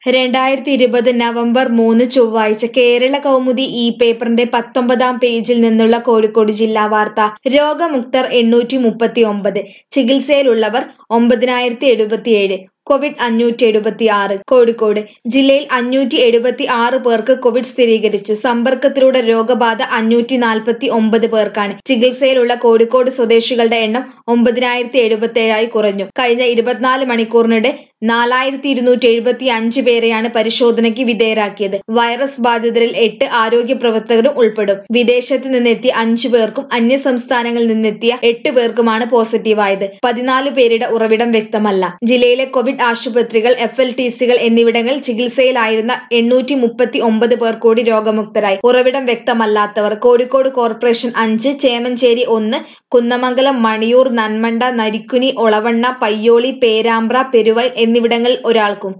രണ്ടായിരത്തി ഇരുപത് നവംബർ മൂന്ന് ചൊവ്വാഴ്ച കേരള കൗമുദി ഈ പേപ്പറിന്റെ പത്തൊമ്പതാം പേജിൽ നിന്നുള്ള കോഴിക്കോട് ജില്ലാ വാർത്ത രോഗമുക്തർ എണ്ണൂറ്റി മുപ്പത്തി ഒമ്പത് ചികിത്സയിലുള്ളവർ ഒമ്പതിനായിരത്തി എഴുപത്തിയേഴ് കോവിഡ് അഞ്ഞൂറ്റി എഴുപത്തി ആറ് കോഴിക്കോട് ജില്ലയിൽ അഞ്ഞൂറ്റി എഴുപത്തി ആറ് പേർക്ക് കോവിഡ് സ്ഥിരീകരിച്ചു സമ്പർക്കത്തിലൂടെ രോഗബാധ അഞ്ഞൂറ്റി നാൽപ്പത്തി ഒമ്പത് പേർക്കാണ് ചികിത്സയിലുള്ള കോഴിക്കോട് സ്വദേശികളുടെ എണ്ണം ഒമ്പതിനായിരത്തി എഴുപത്തി ഏഴായി കുറഞ്ഞു കഴിഞ്ഞ ഇരുപത്തിനാല് മണിക്കൂറിനിടെ നാലായിരത്തി ഇരുന്നൂറ്റി എഴുപത്തി അഞ്ച് പേരെയാണ് പരിശോധനയ്ക്ക് വിധേയരാക്കിയത് വൈറസ് ബാധിതരിൽ എട്ട് ആരോഗ്യ പ്രവർത്തകരും ഉൾപ്പെടും വിദേശത്ത് നിന്നെത്തിയ അഞ്ചു പേർക്കും അന്യ സംസ്ഥാനങ്ങളിൽ നിന്നെത്തിയ എട്ട് പേർക്കുമാണ് പോസിറ്റീവായത് പതിനാല് പേരുടെ ഉറവിടം വ്യക്തമല്ല ജില്ലയിലെ കോവിഡ് ആശുപത്രികൾ എഫ് എൽ ടി സികൾ എന്നിവിടങ്ങളിൽ ചികിത്സയിലായിരുന്ന എണ്ണൂറ്റി മുപ്പത്തി ഒമ്പത് പേർ കൂടി രോഗമുക്തരായി ഉറവിടം വ്യക്തമല്ലാത്തവർ കോഴിക്കോട് കോർപ്പറേഷൻ അഞ്ച് ചേമഞ്ചേരി ഒന്ന് കുന്നമംഗലം മണിയൂർ നന്മണ്ട നരിക്കുനി ഒളവണ്ണ പയ്യോളി പേരാമ്പ്ര പെരുവയൽ എന്നിവിടങ്ങളിൽ ഒരാൾക്കും